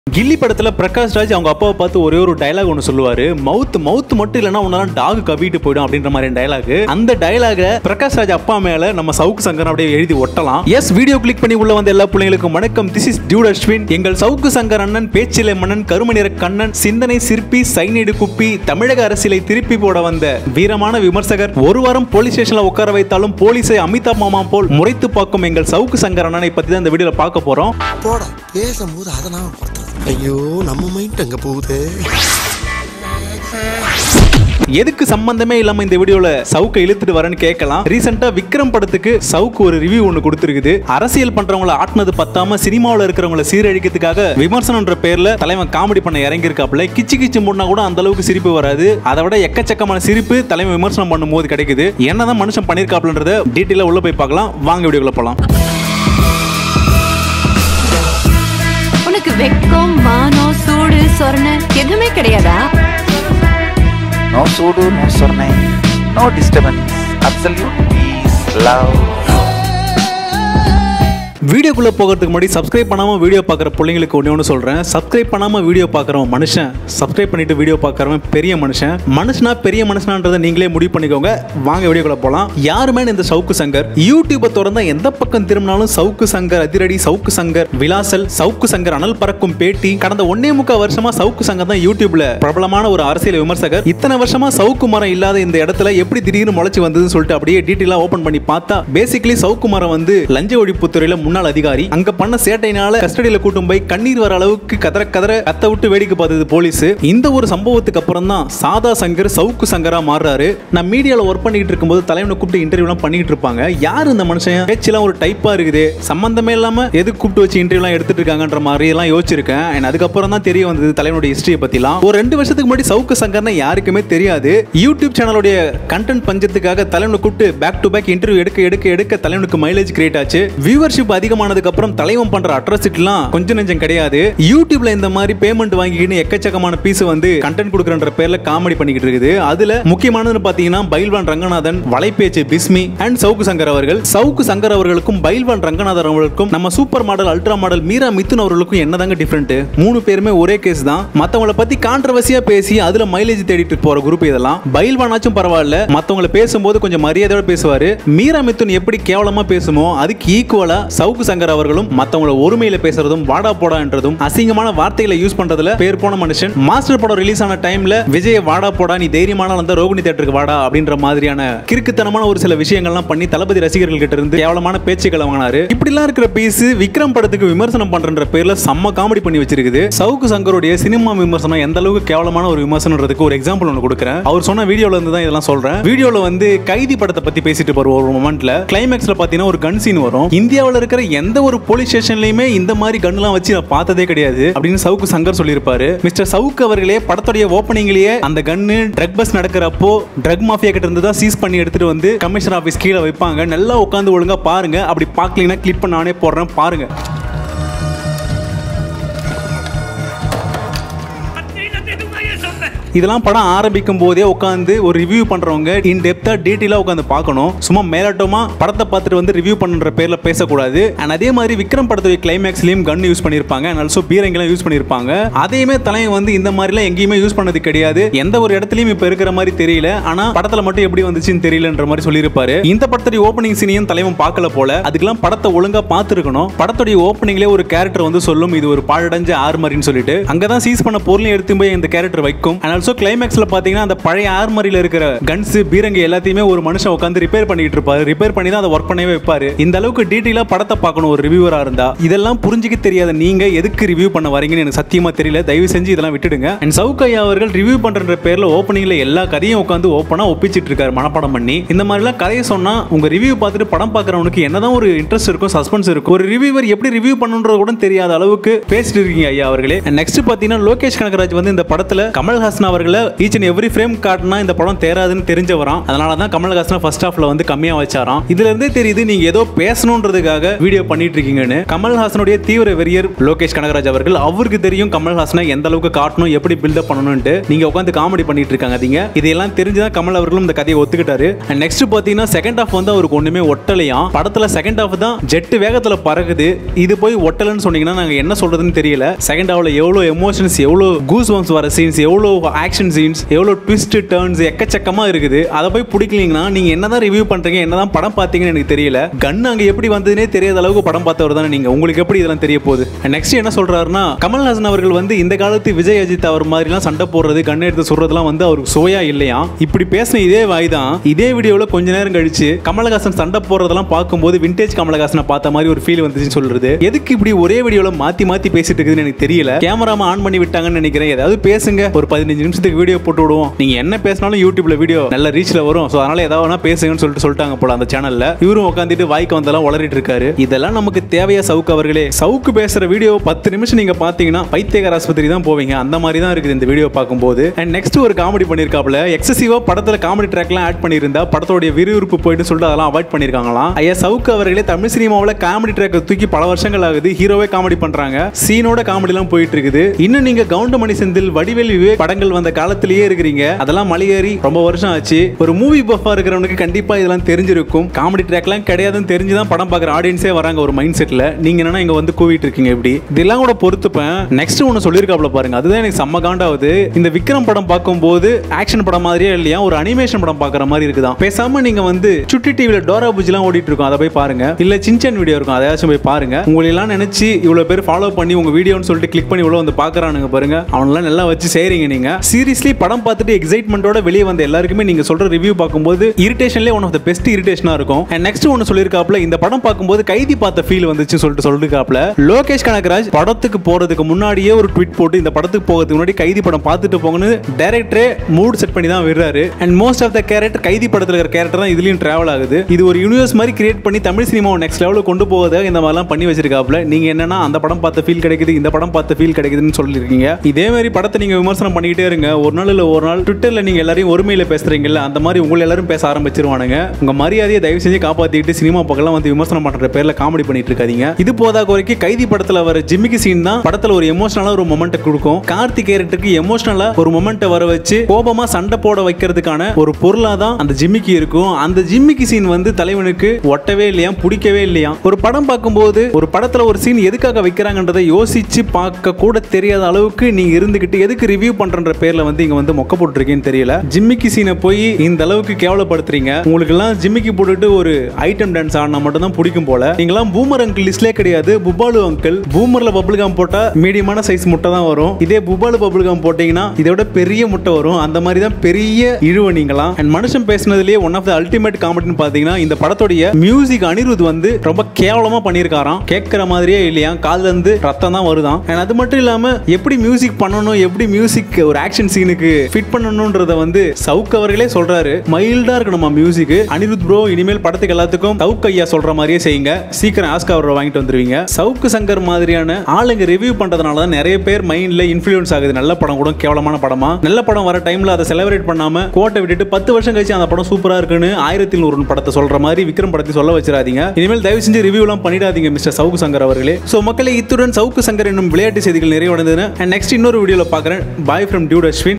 கில்லி படத்துல பிரகாஷ் ராஜ் அவங்க அப்பாவை பார்த்து ஒரே ஒரு டயலாக் ஒன்று சொல்லுவாரு மவுத் மவுத் மட்டும் இல்லைன்னா உன்னால டாக் கவிட்டு போயிடும் அப்படின்ற மாதிரி டயலாக் அந்த டயலாக பிரகாஷ் ராஜ் அப்பா மேல நம்ம சவுக்கு சங்கர் அப்படியே எழுதி ஒட்டலாம் எஸ் வீடியோ கிளிக் பண்ணி உள்ள வந்த எல்லா பிள்ளைங்களுக்கும் வணக்கம் திஸ் இஸ் டியூட் அஸ்வின் எங்கள் சவுக்கு சங்கர் அண்ணன் பேச்சிலை மன்னன் கரும நிற கண்ணன் சிந்தனை சிற்பி சைனீடு குப்பி தமிழக அரசியலை திருப்பி போட வந்த வீரமான விமர்சகர் ஒரு வாரம் போலீஸ் ஸ்டேஷன்ல உட்கார வைத்தாலும் போலீஸை அமிதாப் மாமா போல் முறைத்து பார்க்கும் எங்கள் சவுக்கு சங்கர் அண்ணனை பத்தி தான் இந்த வீடியோல பார்க்க போறோம் போட பேசும்போது அதை நான் படுத்துறது ஐயோ நம்ம மைண்ட் அங்க போகுதே எதுக்கு சம்பந்தமே இல்லாம இந்த வீடியோல சவுக்க இழுத்துட்டு வரேன்னு கேட்கலாம் ரீசெண்டா விக்ரம் படத்துக்கு சவுக்கு ஒரு ரிவ்யூ ஒன்று கொடுத்துருக்குது அரசியல் பண்றவங்கள ஆட்டினது பத்தாம சினிமாவில் இருக்கிறவங்கள சீரழிக்கிறதுக்காக விமர்சனம்ன்ற பேர்ல தலைவன் காமெடி பண்ண இறங்கியிருக்காப்புல கிச்சு கிச்சு முன்னா கூட அந்த அளவுக்கு சிரிப்பு வராது அதை விட எக்கச்சக்கமான சிரிப்பு தலைவன் விமர்சனம் பண்ணும்போது கிடைக்குது என்னதான் மனுஷன் பண்ணியிருக்காப்லன்றத டீட்டெயிலாக உள்ள போய் பார்க்கலாம் வாங்க வீடியோக்குள்ள போலாம் உனக்கு வெக்கம் மானம் சூடு சொரணை எதுவுமே கிடையாதா No sudo, no sornai, no disturbance, absolute peace, love. வீடியோக்குள்ள போகிறதுக்கு முன்னாடி சப்ஸ்கிரைப் பண்ணாம வீடியோ பார்க்குற பிள்ளைங்களுக்கு ஒன்று ஒன்று சொல்றேன் சப்ஸ்கிரைப் பண்ணாம வீடியோ பார்க்குறவன் மனுஷன் சப்ஸ்கிரைப் பண்ணிட்டு வீடியோ பார்க்குறவன் பெரிய மனுஷன் மனுஷனா பெரிய மனுஷனான்றதை நீங்களே முடிவு பண்ணிக்கோங்க வாங்க வீடியோக்குள்ள போகலாம் யாருமே இந்த சவுக்கு சங்கர் யூடியூப்பை திறந்தா எந்த பக்கம் திரும்பினாலும் சவுக்கு சங்கர் அதிரடி சவுக்கு சங்கர் விலாசல் சவுக்கு சங்கர் அனல் பறக்கும் பேட்டி கடந்த ஒன்னே முக்கால் வருஷமா சவுக்கு சங்கர் தான் யூடியூப்ல பிரபலமான ஒரு அரசியல் விமர்சகர் இத்தனை வருஷமா சவுக்கு மரம் இல்லாத இந்த இடத்துல எப்படி திடீர்னு முளைச்சு வந்ததுன்னு சொல்லிட்டு அப்படியே டீட்டெயிலாக ஓப்பன் பண்ணி பார்த்தா பேசிக்கலி சவுக்கு மரம் வந்து லஞ்ச ஒழிப்புத்துறையில முன்னாள் அதிகாரி அங்க பண்ண சேட்டையினால கஸ்டடியில கூட்டும் போய் கண்ணீர் வர அளவுக்கு கதற கதற கத்த விட்டு வேடிக்கை பார்த்தது போலீஸ் இந்த ஒரு சம்பவத்துக்கு அப்புறம் தான் சாதா சங்கர் சவுக்கு சங்கரா மாறுறாரு நான் மீடியால ஒர்க் பண்ணிட்டு இருக்கும்போது தலைவனை கூப்பிட்டு இன்டர்வியூலாம் பண்ணிட்டு இருப்பாங்க யார் இந்த மனுஷன் பேச்செல்லாம் ஒரு டைப்பா இருக்குது சம்பந்தமே இல்லாம எதுக்கு கூப்பிட்டு வச்சு இன்டர்வியூலாம் எடுத்துட்டு இருக்காங்கன்ற மாதிரி எல்லாம் யோசிச்சிருக்கேன் And அதுக்கப்புறம் தான் தெரிய வந்தது தலைவனுடைய ஹிஸ்டரியை பத்திலாம் ஒரு ரெண்டு வருஷத்துக்கு முன்னாடி சவுக்கு சங்கர்னா யாருக்குமே தெரியாது யூடியூப் சேனலுடைய கண்டென்ட் பஞ்சத்துக்காக தலைவனை கூப்பிட்டு பேக் டு பேக் இன்டர்வியூ எடுக்க எடுக்க எடுக்க தலைவனுக்கு மைலேஜ் கிரியேட் ஆச்சு வியூவர்ஷிப் அதிகமானதுக்கு அப்புறம் தலைவன் பண்ற அட்ராசிட்டிலாம் கொஞ்சம் நெஞ்சம் கிடையாது யூடியூப்ல இந்த மாதிரி பேமெண்ட் வாங்கிக்கின்னு எக்கச்சக்கமான பீஸ் வந்து கண்டென்ட் கொடுக்குறன்ற பேர்ல காமெடி பண்ணிக்கிட்டு இருக்குது அதுல முக்கியமானதுன்னு பாத்தீங்கன்னா பைல்வான் ரங்கநாதன் வலைபேச்சு பிஸ்மி அண்ட் சவுக்கு சங்கர் அவர்கள் சவுக்கு சங்கர் அவர்களுக்கும் பைல்வான் ரங்கநாதன் அவர்களுக்கும் நம்ம super model ultra model Meera Mithun அவர்களுக்கும் என்னதாங்க டிஃபரெண்ட் மூணு பேருமே ஒரே கேஸ் தான் மத்தவங்கள பத்தி கான்ட்ரவர்சியா பேசி அதுல மைலேஜ் தேடிட்டு போற குரூப் இதெல்லாம் பைல்வானாச்சும் பரவாயில்ல மத்தவங்கள பேசும்போது கொஞ்சம் மரியாதையோட பேசுவாரு மீரா மிதுன் எப்படி கேவலமா பேசுமோ அதுக்கு ஈக்குவலா சவுக்கு சங்கர் அவர்களும் மத்தவங்கள ஒருமையில பேசுறதும் வாடா போடான்றதும் அசிங்கமான வார்த்தைகளை யூஸ் பண்றதுல பேர் போன மனுஷன் மாஸ்டர் படம் ரிலீஸ் ஆன டைம்ல விஜய் வாடா போடா நீ தைரியமான வந்தா ரோகிணி தேட்டருக்கு வாடா அப்படின்ற மாதிரியான கிறுக்குத்தனமான ஒரு சில விஷயங்கள்லாம் பண்ணி தளபதி ரசிகர்கள் கிட்ட இருந்து கேவலமான பேச்சுக்களை வாங்கினாரு இப்படிலாம் இருக்கிற பீஸ் விக்ரம் படத்துக்கு விமர்சனம் பண்றன்ற பேர்ல செம்ம காமெடி பண்ணி வச்சிருக்குது சவுக்கு சங்கருடைய சினிமா விமர்சனம் எந்த அளவுக்கு கேவலமான ஒரு விமர்சனன்றதுக்கு ஒரு எக்ஸாம்பிள் ஒன்று கொடுக்குறேன் அவர் சொன்ன வீடியோல இருந்து தான் இதெல்லாம் சொல்றேன் வீடியோல வந்து கைதி படத்தை பத்தி பேசிட்டு போற ஒரு மொமெண்ட்ல கிளைமேக்ஸ்ல பாத்தீங்கன்னா ஒரு கன் சீன் வரும் இந்தியாவில் இருக்கிற எந்த ஒரு போலீஸ் ஸ்டேஷன்லயுமே இந்த மாதிரி கன்லாம் வச்சு நான் பார்த்ததே கிடையாது அப்படின்னு சவுக்கு சங்கர் சொல்லியிருப்பாரு மிஸ்டர் சவுக்கு அவர்களே படத்துடைய ஓப்பனிங்லயே அந்த கன்னு ட்ரக் பஸ் நடக்கிறப்போ ட்ரக் மாஃபியா கிட்ட இருந்து தான் சீஸ் பண்ணி எடுத்துட்டு வந்து கமிஷனர் ஆஃபீஸ் கீழே வைப்பாங்க நல்லா உட்காந்து ஒழுங்கா பாருங்க அப்படி பார்க்கலீங்கன்னா கிளிக் பண்ண நானே போடுறேன் பாருங்க இதெல்லாம் படம் ஆரம்பிக்கும் போதே உட்காந்து ஒரு ரிவ்யூ பண்றவங்க இன் டெப்தா டீட்டெயிலா உட்காந்து பார்க்கணும் சும்மா மேலோட்டமா படத்தை பார்த்துட்டு வந்து ரிவ்யூ பண்ணுற பேர்ல பேசக்கூடாது அண்ட் அதே மாதிரி விக்ரம் படத்துடைய கிளைமேக்ஸ்லயும் கன் யூஸ் பண்ணிருப்பாங்க அண்ட் ஆல்சோ பீரங்கெல்லாம் யூஸ் பண்ணிருப்பாங்க அதையுமே தலைவன் வந்து இந்த மாதிரிலாம் எங்கேயுமே யூஸ் பண்ணது கிடையாது எந்த ஒரு இடத்துலயும் இப்ப இருக்கிற மாதிரி தெரியல ஆனா படத்துல மட்டும் எப்படி வந்துச்சுன்னு தெரியலன்ற மாதிரி சொல்லியிருப்பாரு இந்த படத்துடைய ஓப்பனிங் சீனையும் தலைவன் பார்க்கல போல அதுக்கெல்லாம் படத்தை ஒழுங்கா பார்த்துருக்கணும் படத்துடைய ஓப்பனிங்லேயே ஒரு கேரக்டர் வந்து சொல்லும் இது ஒரு பாழடைஞ்ச ஆர்மரின்னு சொல்லிட்டு அங்கதான் சீஸ் பண்ண பொருளையும் எடுத்து போய் இந்த கேரக்டர் வைக்கும் அண்ட் ஆல்சோ கிளைமேக்ஸ்ல பாத்தீங்கன்னா அந்த பழைய ஆர்மரியில இருக்கிற கன்ஸ் பீரங்க எல்லாத்தையுமே ஒரு மனுஷன் உட்காந்து ரிப்பேர் பண்ணிட்டு இருப்பாரு ரிப்பேர் பண்ணி தான் அதை ஒர்க் பண்ணவே வைப்பாரு இந்த அளவுக்கு டீட்டெயிலா படத்தை பார்க்கணும் ஒரு ரிவ்யூவரா இருந்தா இதெல்லாம் புரிஞ்சுக்க தெரியாத நீங்க எதுக்கு ரிவ்யூ பண்ண வரீங்கன்னு எனக்கு சத்தியமா தெரியல தயவு செஞ்சு இதெல்லாம் விட்டுடுங்க அண்ட் சவுக்கையா அவர்கள் ரிவ்யூ பண்ற பேர்ல ஓப்பனிங்ல எல்லா கதையும் உட்காந்து ஓப்பனா ஒப்பிச்சிட்டு இருக்காரு மனப்பாடம் பண்ணி இந்த மாதிரிலாம் கதையை சொன்னா உங்க ரிவ்யூ பார்த்துட்டு படம் பார்க்கறவனுக்கு என்னதான் ஒரு இன்ட்ரெஸ்ட் இருக்கும் சஸ்பென்ஸ் இருக்கும் ஒரு ரிவ்யூவர் எப்படி ரிவ்யூ பண்ணுன்றது கூட தெரியாத அளவுக்கு பேசிட்டு இருக்கீங்க ஐயா அவர்களே நெக்ஸ்ட் பாத்தீங்கன்னா லோகேஷ் கனகராஜ் வந்து இந்த படத்துல கமல்ஹாசன் அவர்களை ஈச் அண்ட் எவ்ரி ஃப்ரேம் காட்டினா இந்த படம் தேராதுன்னு தெரிஞ்சவராம் அதனால தான் கமல்ஹாசன் ஃபர்ஸ்ட் ஹாஃப்ல வந்து கம்மியா வச்சாராம் இதுல இருந்தே தெரியுது நீங்க ஏதோ பேசணுன்றதுக்காக வீடியோ பண்ணிட்டு இருக்கீங்கன்னு கமல்ஹாசனுடைய தீவிர வெறியர் லோகேஷ் கனகராஜ் அவர்கள் அவருக்கு தெரியும் கமல்ஹாசனை எந்த அளவுக்கு காட்டணும் எப்படி பில்டப் பண்ணணும்ட்டு நீங்க உட்காந்து காமெடி பண்ணிட்டு இருக்காங்க அதீங்க இதெல்லாம் தெரிஞ்சுதான் கமல் அவர்களும் இந்த கதையை ஒத்துக்கிட்டாரு அண்ட் நெக்ஸ்ட் பாத்தீங்கன்னா செகண்ட் ஹாஃப் வந்து அவருக்கு ஒண்ணுமே ஒட்டலையாம் படத்துல செகண்ட் ஹாஃப் தான் ஜெட் வேகத்துல பறக்குது இது போய் ஒட்டலன்னு சொன்னீங்கன்னா நாங்க என்ன சொல்றதுன்னு தெரியல செகண்ட் ஹாஃப்ல எவ்வளவு எமோஷன்ஸ் எவ்வளவு கூஸ் பம்ப்ஸ் வர சீன்ஸ் எவ்வளவு ஆக்ஷன் சீன்ஸ் எவ்வளவு ட்விஸ்ட் டர்ன்ஸ் எக்கச்சக்கமா இருக்குது அதை போய் பிடிக்கலீங்கன்னா நீங்க என்னதான் ரிவ்யூ பண்றீங்க என்னதான் படம் பார்த்தீங்கன்னு எனக்கு தெரியல கன் அங்க எப்படி வந்ததுனே தெரியாத அளவுக்கு படம் பார்த்தவர் தானே நீங்க உங்களுக்கு எப்படி இதெல்லாம் தெரிய போகுது நெக்ஸ்ட் என்ன சொல்றாருன்னா கமல்ஹாசன் அவர்கள் வந்து இந்த காலத்து விஜய் அஜித் அவர் மாதிரிலாம் சண்டை போடுறது கன் எடுத்து சொல்றதுலாம் வந்து அவருக்கு சோயா இல்லையா இப்படி பேசின இதே வாய் தான் இதே வீடியோவில் கொஞ்ச நேரம் கழிச்சு கமலஹாசன் சண்டை போடுறதெல்லாம் பார்க்கும்போது விண்டேஜ் கமலஹாசனை பார்த்த மாதிரி ஒரு ஃபீல் வந்துச்சுன்னு சொல்றது எதுக்கு இப்படி ஒரே வீடியோவில் மாத்தி மாத்தி பேசிட்டு இருக்குதுன்னு எனக்கு தெரியல கேமராம ஆன் பண்ணி விட்டாங்கன்னு நினைக்கிறேன் ஏதாவது பேசுங்க ஒரு பதினஞ்சு நிமிஷத்துக்கு வீடியோ போட்டு விடுவோம் நீங்க என்ன பேசினாலும் யூடியூப்ல வீடியோ நல்ல ரீச்ல வரும் ஸோ அதனால ஏதாவது வேணா பேசுங்கன்னு சொல்லிட்டு சொல்லிட்டாங்க போல அந்த சேனல்ல இவரும் உட்காந்துட்டு வாய்க்கு வந்தெல்லாம் உளறிட்டு இருக்காரு இதெல்லாம் நமக்கு தேவையா சவுக்கு அவர்களே சவுக்கு பேசுற வீடியோ பத்து நிமிஷம் நீங்க பாத்தீங்கன்னா பைத்தியகார ஆஸ்பத்திரி தான் போவீங்க அந்த மாதிரி தான் இருக்குது இந்த வீடியோ பார்க்கும்போது அண்ட் நெக்ஸ்ட் ஒரு காமெடி பண்ணிருக்காப்ல எக்ஸசிவா படத்துல காமெடி ட்ராக்லாம் ஆட் பண்ணியிருந்தா படத்தோடைய விறுவிறுப்பு போயிட்டு சொல்லிட்டு அதெல்லாம் அவாய்ட் பண்ணிருக்காங்களாம் ஐயா சவுக்கு அவர்களே தமிழ் சினிமாவில் காமெடி ட்ராக் தூக்கி பல வருஷங்கள் ஆகுது ஹீரோவே காமெடி பண்றாங்க சீனோட காமெடிலாம் போயிட்டு இருக்குது இன்னும் நீங்க கவுண்டமணி செந்தில் வடிவேல் விவேக் படங்கள் வந்த காலத்திலேயே இருக்கிறீங்க அதெல்லாம் மலையேறி ரொம்ப வருஷம் ஆச்சு ஒரு மூவி பஃபா இருக்கிறவனுக்கு கண்டிப்பா இதெல்லாம் தெரிஞ்சிருக்கும் காமெடி ட்ராக்லாம் கிடையாதுன்னு தெரிஞ்சு தான் படம் பார்க்குற ஆடியன்ஸே வராங்க ஒரு மைண்ட் செட்ல நீங்க என்னன்னா இங்க வந்து கூவிட்டு இருக்கீங்க இப்படி இதெல்லாம் கூட பொறுத்துப்பேன் நெக்ஸ்ட் ஒன்று சொல்லியிருக்காப்ல பாருங்க அதுதான் எனக்கு செம்ம காண்டாவது இந்த விக்ரம் படம் பார்க்கும்போது ஆக்ஷன் படம் மாதிரியே இல்லையா ஒரு அனிமேஷன் படம் பார்க்குற மாதிரி இருக்குதான் பேசாம நீங்க வந்து சுட்டி டிவில டோரா புஜிலாம் ஓடிட்டு இருக்கும் அதை போய் பாருங்க இல்ல சின்சன் வீடியோ இருக்கும் அதையாச்சும் போய் பாருங்க உங்களை எல்லாம் நினைச்சு இவ்வளவு பேர் ஃபாலோ பண்ணி உங்க வீடியோன்னு சொல்லிட்டு கிளிக் பண்ணி இவ்வளவு வந்து பாக்குறானுங்க பாருங்க அவனெல்லாம் நல்லா வச்சு செய்றீங்க நீங்க சீரியஸ்லி படம் பார்த்துட்டு எக்ஸைட்மெண்ட்டோட வெளியே வந்த எல்லாருக்குமே நீங்க சொல்ற ரிவ்யூ பார்க்கும்போது இரிட்டேஷன்லேயே ஒன் ஆஃப் த பெஸ்ட் இரிட்டேஷனா இருக்கும் அண்ட் நெக்ஸ்ட் ஒன்று சொல்லியிருக்காப்ல இந்த படம் பார்க்கும்போது கைதி பார்த்த ஃபீல் வந்துச்சு சொல்லிட்டு சொல்லிருக்காப்ல லோகேஷ் கனகராஜ் படத்துக்கு போறதுக்கு முன்னாடியே ஒரு ட்வீட் போட்டு இந்த படத்துக்கு போகிறதுக்கு முன்னாடி கைதி படம் பார்த்துட்டு போங்கன்னு டைரக்டரே மூட் செட் பண்ணி தான் விடுறாரு and most of the character Kaithi படத்தில் இருக்கிற கேரக்டர் தான் இதுலயும் டிராவல் ஆகுது இது ஒரு யூனிவர்ஸ் மாதிரி கிரியேட் பண்ணி தமிழ் சினிமாவை நெக்ஸ்ட் லெவலுக்கு கொண்டு போவதாக இந்த மாதிரிலாம் பண்ணி வச்சிருக்காப்ல நீங்க என்னன்னா அந்த படம் பார்த்த ஃபீல் கிடைக்குது இந்த படம் பார்த்த ஃபீல் கிடைக்குதுன்னு சொல்லியிருக்கீங்க இதே மாதிரி படத்தை நீங்க விமர்சனம் பண்ணிக்கிட்டே இருங்க ஒரு நாள் இல்ல ஒரு நாள் ட்விட்டர்ல நீங்க எல்லாரையும் ஒருமையில பேசுறீங்கல்ல அந்த மாதிரி உங்களை எல்லாரும் பேச ஆரம்பிச்சிருவானுங்க உங்க மரியாதையை தயவு செஞ்சு காப்பாத்திட்டு சினிமா பக்கம் வந்து விமர்சனம் பண்ற பேர்ல காமெடி பண்ணிட்டு இருக்காதீங்க இது போதா குறைக்கு கைதி படத்துல வர ஜிம்மிக்கு சீன் தான் படத்துல ஒரு எமோஷனலா ஒரு மொமெண்ட் கொடுக்கும் கார்த்திக் கேரக்டருக்கு எமோஷனலா ஒரு மொமெண்ட் வர வச்சு கோபமா சண்டை போட வைக்கிறதுக்கான ஒரு பொருளா தான் அந்த ஜிம்மிக்கு இருக்கும் அந்த ஜிம்மிக்கு சீன் வந்து தலைவனுக்கு ஒட்டவே இல்லையா பிடிக்கவே இல்லையா ஒரு படம் பார்க்கும்போது ஒரு படத்துல ஒரு சீன் எதுக்காக வைக்கிறாங்கன்றதை யோசிச்சு பார்க்க கூட தெரியாத அளவுக்கு நீங்க இருந்துகிட்டு எதுக்கு ரிவ்யூ பண்றன்ற பேர்ல வந்து இங்க வந்து மொக்க போட்டுருக்கேன்னு தெரியல ஜிம்மிக்கு சீனை போய் இந்த அளவுக்கு கேவலப்படுத்துறீங்க உங்களுக்கு எல்லாம் ஜிம்மிக்கு போட்டுட்டு ஒரு ஐட்டம் டான்ஸ் ஆடினா மட்டும் தான் பிடிக்கும் போல நீங்களாம் பூமர் அங்கிள் லிஸ்ட்லேயே கிடையாது புபாலு அங்கிள் பூமர்ல பபிள் கம் போட்டா மீடியமான சைஸ் முட்டை தான் வரும் இதே புபாலு பபிள் கம் போட்டீங்கன்னா இதை விட பெரிய முட்டை வரும் அந்த மாதிரி தான் பெரிய இழுவ நீங்களாம் அண்ட் மனுஷன் பேசுனதுலயே ஒன் ஆஃப் த அல்டிமேட் காமெடின்னு பாத்தீங்கன்னா இந்த படத்துடைய மியூசிக் அனிருத் வந்து ரொம்ப கேவலமா பண்ணியிருக்காராம் கேட்கிற மாதிரியே இல்லையா காதுல இருந்து ரத்தம் தான் வருதான் அண்ட் அது மட்டும் இல்லாம எப்படி மியூசிக் பண்ணணும் எப்படி மியூசிக் ஒரு ஆக்ஷன் சீனுக்கு ஃபிட் பண்ணணும்ன்றத வந்து சவுக் அவர்களே சொல்றாரு மைல்டா இருக்கணுமா மியூசிக் அனிருத் ப்ரோ இனிமேல் படத்துக்கு எல்லாத்துக்கும் சவுக் ஐயா சொல்ற மாதிரியே செய்யுங்க சீக்கிரம் ஆஸ்கா அவரை வாங்கிட்டு வந்துருவீங்க சவுக்கு சங்கர் மாதிரியான ஆளுங்க ரிவ்யூ பண்றதுனால தான் நிறைய பேர் மைண்ட்ல இன்ஃபுளுன்ஸ் ஆகுது நல்ல படம் கூட கேவலமான படமா நல்ல படம் வர டைம்ல அதை செலிப்ரேட் பண்ணாம கோட்டை விட்டுட்டு பத்து வருஷம் கழிச்சு அந்த படம் சூப்பரா இருக்குன்னு ஆயிரத்தி நூறு படத்தை சொல்ற மாதிரி விக்ரம் படத்தை சொல்ல வச்சிடாதீங்க இனிமேல் தயவு செஞ்சு ரிவ்யூ எல்லாம் பண்ணிடாதீங்க மிஸ்டர் சவுக்கு சங்கர் அவர்களே சோ மக்களை இத்துடன் சவுக்கு சங்கர் என்னும் விளையாட்டு செய்திகள் நிறைவடைந்தது அண்ட் நெக்ஸ்ட் இன்னொரு வீடியோல பாக்குறேன் பாய் ஃப்ரம் டியூட் அஸ்வின்